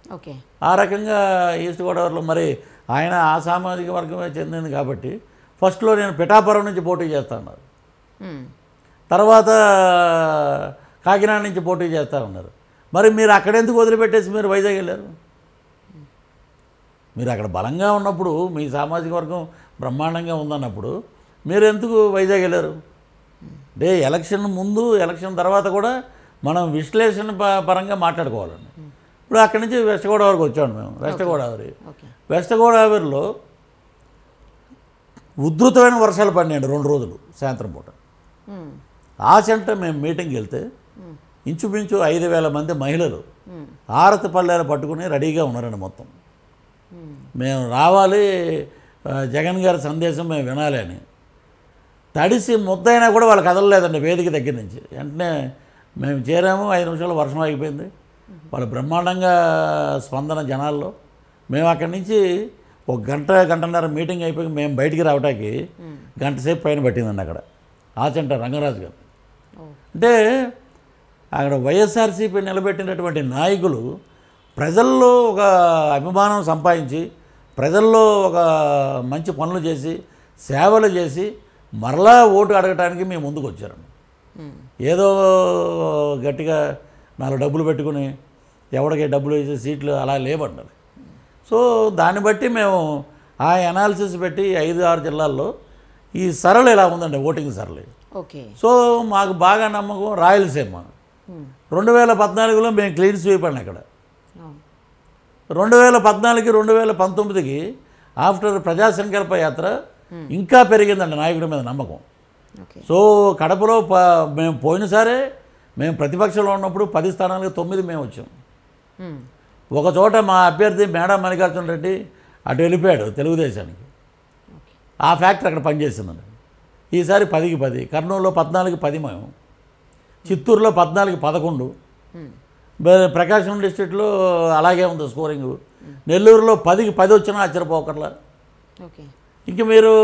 Okay ఆ రకంగా east గోదావరిలో మరి ఆయన ఆ సామాజిక వర్గమే చెందింది కాబట్టి ఫస్ట్లో నేను పిఠాపురం నుంచి పోటీ చేస్తాను మ్మ్. తర్వాత కాకినాడ నుంచి పోటీ చేస్తా ఉన్నారు మరి మీరు అక్కడెందుకు వదిలిపెట్టేసి మీరు వైజాగ్ వెళ్ళారు మీరు అక్కడ బలంగా ఉన్నప్పుడు మీ సామాజిక వర్గం బ్రహ్మాండంగా ఉందన్నప్పుడు మీరు ఎందుకు వైజాగ్ వెళ్ళారు అంటే ఎలక్షన్ ముందు ఎలక్షన్ తర్వాత కూడా మనం విశ్లేషణ ప- పరంగా మాట్లాడుకోవాలండి ఇప్పుడు అక్కడి నుంచి వెస్ట్ గోదావరికి వచ్చాము మేము వెస్ట్ గోదావరి ఓకే వెస్ట్ గోదావరిలో ఉధృతమైన వర్షాలు పడినాయండి రెండు రోజులు సాయంత్రం పూట మ్మ్. ఆ సెంటర్ మేము మీటింగ్కి వెళ్తే ఇంచుమించు ఐదు వేల మంది మహిళలు మ్మ్. ఆరతి పల్లెలు పట్టుకుని రెడీగా ఉన్నారండి మొత్తం మ్మ్. మేము రావాలి ఆ, జగన్ గారి సందేశం మేము వినాలి అని తడిసి ముద్దైనా కూడా వాళ్ళు కదలలేదండి వేదిక దగ్గర నుంచి వెంటనే మేము చేరాము ఐదు నిమిషాలు వర్షం ఆగిపోయింది వాళ్ళు బ్రహ్మాండంగా స్పందన జనాల్లో మేము అక్కడి నుంచి ఒక గంట గంటన్నర మీటింగ్ అయిపోయి మేము బయటికి రావడానికి గంట సేపు పైన పట్టిందండి అక్కడ ఆచంట రంగరాజు గారు ఓ అంటే అక్కడ వైఎస్ఆర్సీపీ నిలబెట్టినటువంటి నాయకులు ప్రజల్లో ఒక అభిమానం సంపాదించి ప్రజల్లో ఒక మంచి పనులు చేసి సేవలు చేసి మరలా ఓటు అడగటానికి మేము ముందుకు వచ్చారండి మ్మ్. ఏదో గట్టిగా నాలుగు డబ్బులు పెట్టుకుని ఎవడికి డబ్బులు వేసే సీట్లు అలా లేవండి సో దాన్ని బట్టి మేము ఆ అనాలిసిస్ పెట్టి ఐదు ఆరు జిల్లాల్లో ఈ సరళ ఇలా ఉందండి ఓటింగ్ సరళి ఓకే సో మాకు బాగా నమ్మకం రాయలసీమ మ్మ్. రెండు వేల పద్నాలుగులో మేము క్లీన్ స్వీప్ అండి అక్కడ అవును రెండు వేల పద్నాలుగుకి రెండు వేల పంతొమ్మిదికి ఆఫ్టర్ ప్రజా సంకల్ప యాత్ర ఇంకా పెరిగిందండి నాయకుడి మీద నమ్మకం ఓకే సో కడపలో ప మేము పోయినసారే మేము ప్రతిపక్షంలో ఉన్నప్పుడు పది స్థానాలకు తొమ్మిది మేము వచ్చాం మ్మ్. ఒక చోట మా అభ్యర్థి మేడా మల్లికార్జున రెడ్డి అటు వెళ్ళిపోయాడు తెలుగుదేశానికి ఓకే ఆ ఫ్యాక్టరీ అక్కడ పనిచేసిందండి ఈసారి పదికి పది కర్నూలులో పద్నాలుగు పది మేము చిత్తూరులో పద్నాలుగు పదకొండు మ్మ్. బే- ప్రకాశం డిస్ట్రిక్ట్లో అలాగే ఉంది స్కోరింగ్ నెల్లూరులో పదికి పది వచ్చినా ఆశ్చర్యపోకర్లా ఓకే ఇంక మీరు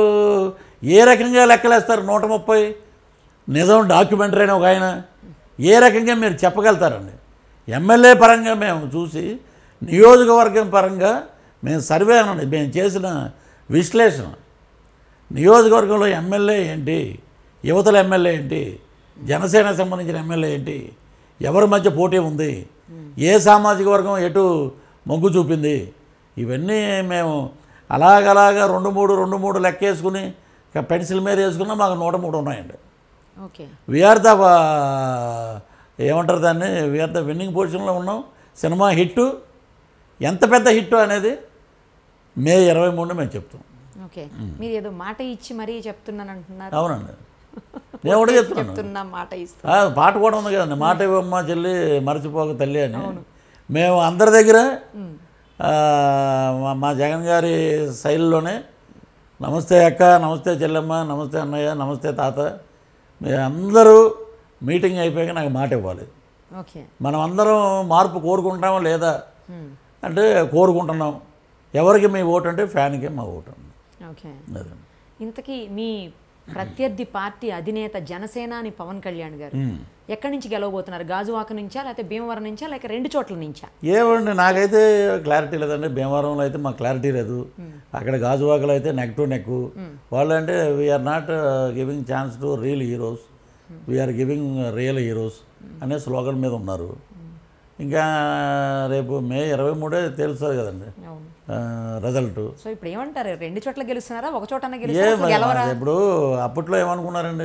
ఏ రకంగా లెక్కలేస్తారు నూట ముప్పై నిజం డాక్యుమెంటరీ అని ఒక ఆయన ఏ రకంగా మీరు చెప్పగలుగుతారండి ఎమ్మెల్యే పరంగా మేము చూసి నియోజకవర్గం పరంగా మేము సర్వే అనండి మేము చేసిన విశ్లేషణ నియోజకవర్గంలో ఎమ్మెల్యే ఏంటి యువతల ఎమ్మెల్యే ఏంటి జనసేన సంబంధించిన ఎమ్మెల్యే ఏంటి ఎవరి మధ్య పోటీ ఉంది ఏ సామాజిక వర్గం ఎటు మొగ్గు చూపింది ఇవన్నీ మేము అలాగలాగా రెండు మూడు రెండు మూడు లెక్కేసుకుని ఇక పెన్సిల్ మీద వేసుకున్నా మాకు నూట మూడు ఉన్నాయండి ఓకే వీఆర్ ద ఏమంటారు దాన్ని వీఆర్ ద విన్నింగ్ పొజిషన్లో ఉన్నాం సినిమా హిట్ ఎంత పెద్ద హిట్ అనేది మే ఇరవై మూడున మేము చెప్తాం ఓకే మీరు ఏదో మాట ఇచ్చి మరీ చెప్తున్నాను అంటున్నారు అవునండి నేను ఒకటి చెప్తున్నాను చెప్తున్నా మాట ఇస్తా ఆ, పాట కూడా ఉంది కదండి మాట ఇవ్వమ్మ చెల్లి మరచిపోక తల్లి అని మేము అందరి దగ్గర ఆ, మా- మా జగన్ గారి శైలిలోనే నమస్తే అక్క నమస్తే చెల్లెమ్మ నమస్తే అన్నయ్య నమస్తే తాత మీరు అందరూ మీటింగ్ అయిపోయాక నాకు మాట ఇవ్వాలి ఓకే మనం అందరం మార్పు కోరుకుంటామా లేదా మ్మ్. అంటే కోరుకుంటున్నాం ఎవరికి మీ ఓటు అంటే ఫ్యాన్కి మా ఓటు ఓకే అదే ఇంతకీ మీ ప్రత్యర్థి పార్టీ అధినేత జనసేనాని పవన్ కళ్యాణ్ గారు ఎక్కడి నుంచి గెలవబోతున్నారు గాజువాక నుంచా లేకపోతే భీమవరం నుంచా లేక రెండు చోట్ల నుంచా ఏమండి నాకైతే క్లారిటీ లేదండి భీమవరంలో అయితే మాకు క్లారిటీ లేదు అక్కడ గాజువాకలో అయితే నెక్ టు నెక్ వాళ్ళు అంటే we are not giving chance to real heroes we are giving real heroes అనే స్లోగన్ మీద ఉన్నారు ఇంకా రేపు మే ఇరవై మూడే తెలుస్తుంది కదండి అవును రిజల్ట్ సో ఇప్పుడు ఏమంటారు రెండు చోట్ల గెలుస్తున్నారా ఒక చోట ఏ గెలుస్తారా అసలు మరి గెలవరా మాది ఇప్పుడు అప్పట్లో ఏమనుకున్నారండి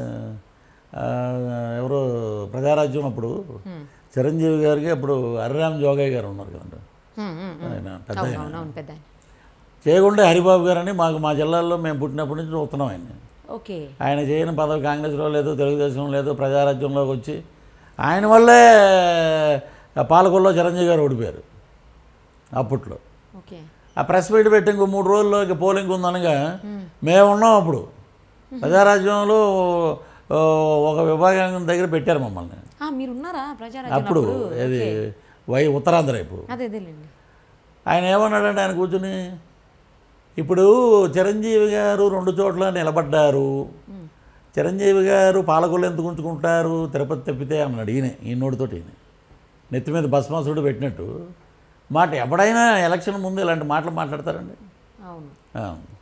ఆ, ఎవరు ప్రజారాజ్యం అప్పుడు చిరంజీవి గారికి అప్పుడు హరిరామ్ జోగయ్య గారు ఉన్నారు కదండి మ్మ్, మ్మ్, మ్మ్. ఆయన పెద్ద అవును ఆయన అవును అవును పెద్ద ఆయన. చేయకుండా హరిబాబు గారని మాకు మా జిల్లాలో మేము పుట్టినప్పటి నుంచి చూస్తున్నాం ఆయన ఓకే ఆయన చేయని పదవి కాంగ్రెస్లో లేదు తెలుగుదేశంలో లేదు ప్రజారాజ్యంలోకి వచ్చి ఆయన వల్లే పాలకొల్లో చిరంజీవి గారు ఓడిపోయారు అప్పట్లో ఓకే ఆ ప్రెస్ మీట్ పెట్టి ఇంకో మూడు రోజుల్లో ఇక పోలింగ్ ఉందనగా మేము ఉన్నాం అప్పుడు ప్రజారాజ్యంలో ఓ, ఒక విభాగం దగ్గర పెట్టారు మమ్మల్ని ఆ, మీరున్నారా ప్రజారాజ్యం అప్పుడు ఏది వై ఉత్తరాంధ్ర ఇప్పుడు అదే అదేలేండి ఆయన ఏమన్నాడంటే ఆయన కూర్చుని ఇప్పుడు చిరంజీవి గారు రెండు చోట్ల నిలబడ్డారు చిరంజీవి గారు పాలకొల్లు ఎందుకు ఉంచుకుంటారు తిరుపతి తప్పితే అన్నాడు ఈయన ఈ నోటితోటి ఈయన నెత్తి మీద భస్మాసుడు పెట్టినట్టు మాట ఎవడైనా ఎలక్షన్ ముందు ఇలాంటి మాటలు మాట్లాడతారండి అవును ఆ.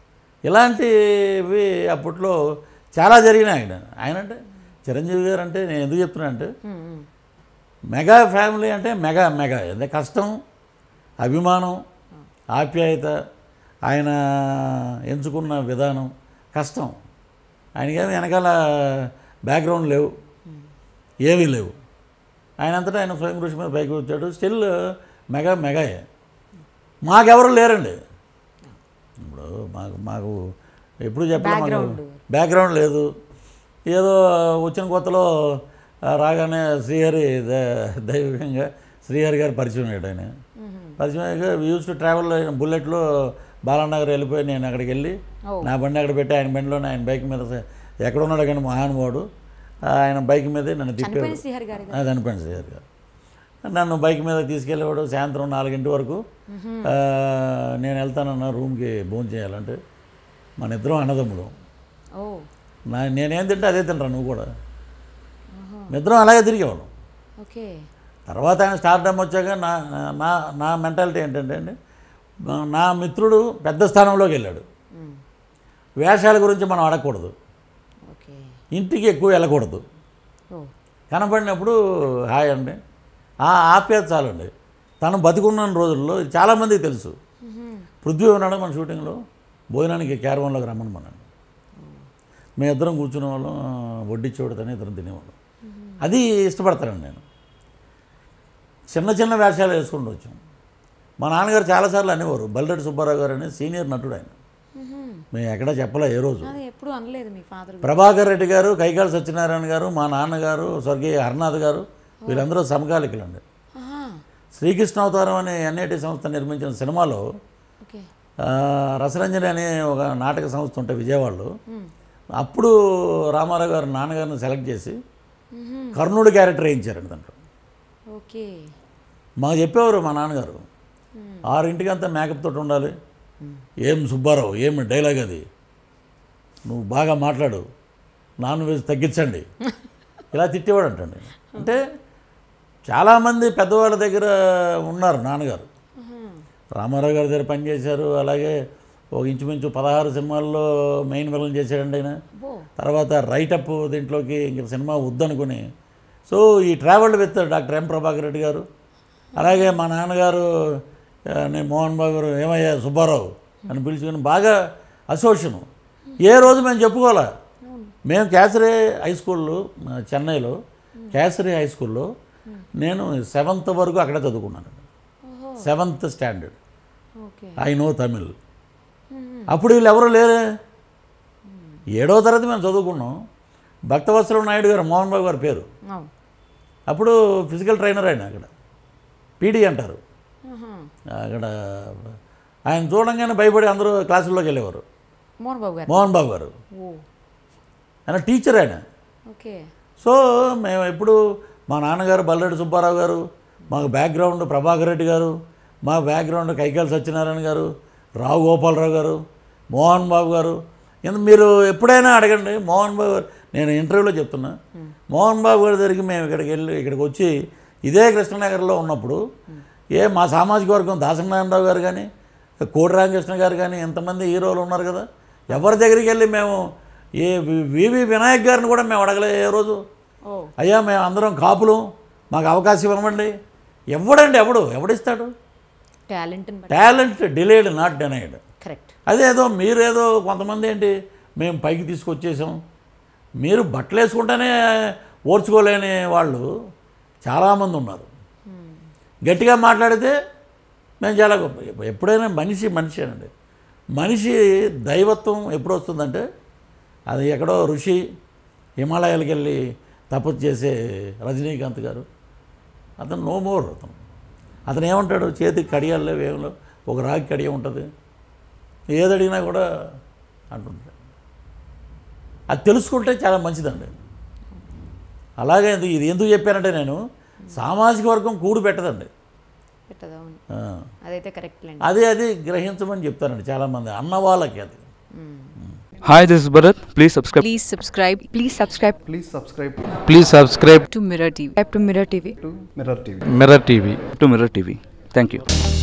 ఇలాంటివి అప్పట్లో చాలా జరిగినాయి ఆయన ఆయన అంటే చిరంజీవి గారు అంటే నేను ఎందుకు చెప్తున్నా అంటే ఉమ్, ఉమ్. మెగా ఫ్యామిలీ అంటే మెగా మెగా అంటే కష్టం అభిమానం ఆప్యాయత ఆయన ఎంచుకున్న విధానం కష్టం ఆయనకేమి వెనకాల బ్యాక్గ్రౌండ్ లేవు ఏమీ లేవు ఆయన అంతటా ఆయన స్వయం కృషి మీద పైకి వచ్చాడు స్టిల్ మెగా మెగాయే మాకెవరు లేరండి ఇప్పుడు మాకు మాకు ఎప్పుడు చెప్పాలి మాకు Background. బ్యాక్గ్రౌండ్ లేదు ఏదో వచ్చిన కొత్తలో ఆ, రాగానే శ్రీహరి ద- దైవికంగా శ్రీహరి గారు పరిచయం అయ్యాడు ఆయన పరిచయం అయ్యాక యూస్ టు ట్రావెల్ బుల్లెట్లో బాలానగర్ వెళ్ళిపోయి నేను అక్కడికి వెళ్ళి Oh. నా బండి అక్కడ పెట్టి ఆయన బండిలోనే ఆయన బైక్ మీద స- ఎక్కడ ఉన్నాడు కానీ మహానుభావుడు ఆయన బైక్ మీదే నన్ను తిప్పాడు చనిపోయిన శ్రీహరి గారి అది అనిపోయింది శ్రీహరి గారు నన్ను బైక్ మీద తీసుకెళ్ళేవాడు సాయంత్రం నాలుగింటి వరకు ఆ, నేను వెళ్తానన్న రూమ్కి భోజనం చేయాలంటే మన ఇద్దరం అన్నదమ్ముడు ఓ నా నేనేం తింటే అదే తింటా నువ్వు కూడా మీ ఇద్దరం అలాగే తిరిగేవాడు ఓకే తర్వాత ఆయన స్టార్డమ్ వచ్చాక నా నా నా మెంటాలిటీ ఏంటంటే అండి నా- నా మిత్రుడు పెద్ద స్థానంలోకి వెళ్ళాడు ఉమ్, వేషాల గురించి మనం అడగకూడదు ఓకే ఇంటికి ఎక్కువ వెళ్ళకూడదు ఓ కనపడినప్పుడు హాయ్ అండి ఆ ఆప్యాయత చాలండి తను బతికున్న రోజుల్లో ఇది చాలామందికి తెలుసు పృథ్వీ ఉన్నాడు మన షూటింగ్లో భోజనానికి క్యారవన్లోకి రమ్మని మనండి మేము ఇద్దరం కూర్చునే వాళ్ళం వడ్డించేవాడు ఇద్దరం తినేవాళ్ళం అది ఇష్టపడతానండి నేను చిన్న చిన్న వేషాలు వేసుకుంటూ వచ్చాం మా నాన్నగారు చాలాసార్లు అనేవారు బల్రెడ్డి సుబ్బారావు గారు అనే సీనియర్ నటుడు ఆయన మేము ఎక్కడా చెప్పలే ఏ రోజు అది ఎప్పుడు అనలేదు మీ ఫాదర్ ప్రభాకర్ రెడ్డి గారు కైకాల సత్యనారాయణ గారు మా నాన్నగారు స్వర్గీయ హర్నాథ్ గారు వీళ్ళందరూ సమకాలికులండి శ్రీకృష్ణ అవతారం అనే ఎన్ఐటి సంస్థ నిర్మించిన సినిమాలో ఓకే ఆ, రసరంజని అనే ఒక నాటక సంస్థ ఉంటే విజయవాడలో అప్పుడు రామారావు గారు నాన్నగారిని సెలెక్ట్ చేసి కర్ణుడి క్యారెక్టర్ వేయించారండి దాంట్లో ఓకే మాకు చెప్పేవారు మా నాన్నగారు ఆరింటికి అంతా మేకప్ తోటి ఉండాలి ఏం సుబ్బారావు ఏం డైలాగ్ అది నువ్వు బాగా మాట్లాడు నాన్ వెజ్ తగ్గించండి ఇలా తిట్టేవాడు అంటండి అంటే చాలామంది పెద్దవాళ్ళ దగ్గర ఉన్నారు నాన్నగారు రామారావు గారి దగ్గర పనిచేశారు అలాగే ఒక ఇంచుమించు పదహారు సినిమాల్లో మెయిన్ విలన్ చేశాడండి ఆయన బో తర్వాత రైటప్ దీంట్లోకి ఇంక సినిమా వద్దనుకుని సో ఈ travelled with doctor M Prabhakar Reddy garu అలాగే మా నాన్నగారు ఆ, నేను మోహన్ బాబు గారు ఏమయ్యా సుబ్బారావు అని పిలుచుకుని బాగా అసోసియేషను ఏ రోజు మేము చెప్పుకోవాలా మేము కేసరి హై స్కూల్లో ఆ, చెన్నైలో కేసరి హై స్కూల్లో నేను సెవెంత్ వరకు అక్కడే చదువుకున్నాను ఓహో seventh standard okay I know Tamil అప్పుడు వీళ్ళు ఎవరు లేరే ఏడో తరగతి మేము చదువుకున్నాం భక్తవత్సల నాయుడు గారు మోహన్ బాబు గారి పేరు అవును అప్పుడు ఫిజికల్ ట్రైనర్ ఆయన అక్కడ పీడీ అంటారు ఆహా. అక్కడ ఆయన చూడంగానే భయపడి అందరూ క్లాసుల్లోకి వెళ్ళేవారు మోహన్ బాబు గారు మోహన్ బాబు గారు ఓ ఆయన టీచర్ ఆయన ఓకే సో మేము ఎప్పుడు మా నాన్నగారు బల్లరెడ్డి సుబ్బారావు గారు మాకు బ్యాక్గ్రౌండ్ ప్రభాకర్ రెడ్డి గారు మా బ్యాక్గ్రౌండ్ కైకాల సత్యనారాయణ గారు రావు గోపాలరావు గారు మోహన్ బాబు గారు ఇంత మీరు ఎప్పుడైనా అడగండి మోహన్ బాబు గారు నేను ఇంటర్వ్యూలో చెప్తున్నా మోహన్ బాబు గారి దగ్గరికి మేము ఇక్కడికి వెళ్ళి ఇక్కడికి వచ్చి ఇదే కృష్ణనగర్లో ఉన్నప్పుడు ఏ మా సామాజిక వర్గం దాసనారాయణరావు గారు కానీ కోటి రామకృష్ణ గారు కానీ ఎంతమంది హీరోలు ఉన్నారు కదా ఎవరి దగ్గరికి వెళ్ళి మేము ఏ వి- వివి వినాయక్ గారిని కూడా మేము అడగలే ఏ రోజు ఓ అయ్యా మేము అందరం కాపులు మాకు అవకాశం ఇవ్వమండి ఎవడండి ఎవడు ఎవడిస్తాడు టాలెంట్ని బట్టి talent delayed not denied correct అదేదో మీరేదో కొంతమంది ఏంటి మేము పైకి తీసుకొచ్చేసాం మీరు బట్టలు వేసుకుంటేనే ఓర్చుకోలేని వాళ్ళు చాలామంది ఉన్నారు గట్టిగా మాట్లాడితే మేము చాలా గొప్ప ఎప్పుడైనా మనిషి మనిషి అనండి మనిషి దైవత్వం ఎప్పుడు వస్తుందంటే అది ఎక్కడో ఋషి హిమాలయాలకు వెళ్ళి తపస్సు చేసే రజనీకాంత్ గారు అతను నో మోర్ అతను అతను ఏమంటాడు చేతికి కడియాలు లేవు ఏం లేవు ఒక రాగి కడియ ఉంటుంది ఏది అడిగినా కూడా అంటుంది అది తెలుసుకుంటే చాలా మంచిదండి అలాగే ఇది ఇది ఎందుకు చెప్పానంటే నేను సామాజిక వర్గం కూడు పెట్టదండి పెట్టదు అవును ఆ. అదైతే కరెక్ట్ లేండి అదే అది గ్రహించమని చెప్తానండి చాలామంది అన్న వాళ్ళకి అది Hi, this is Bharat. Please subscribe. Please subscribe. Please subscribe Please subscribe Please subscribe to Mirror TV. Subscribe to Mirror TV. to Mirror TV. Mirror TV to Mirror TV. Thank you.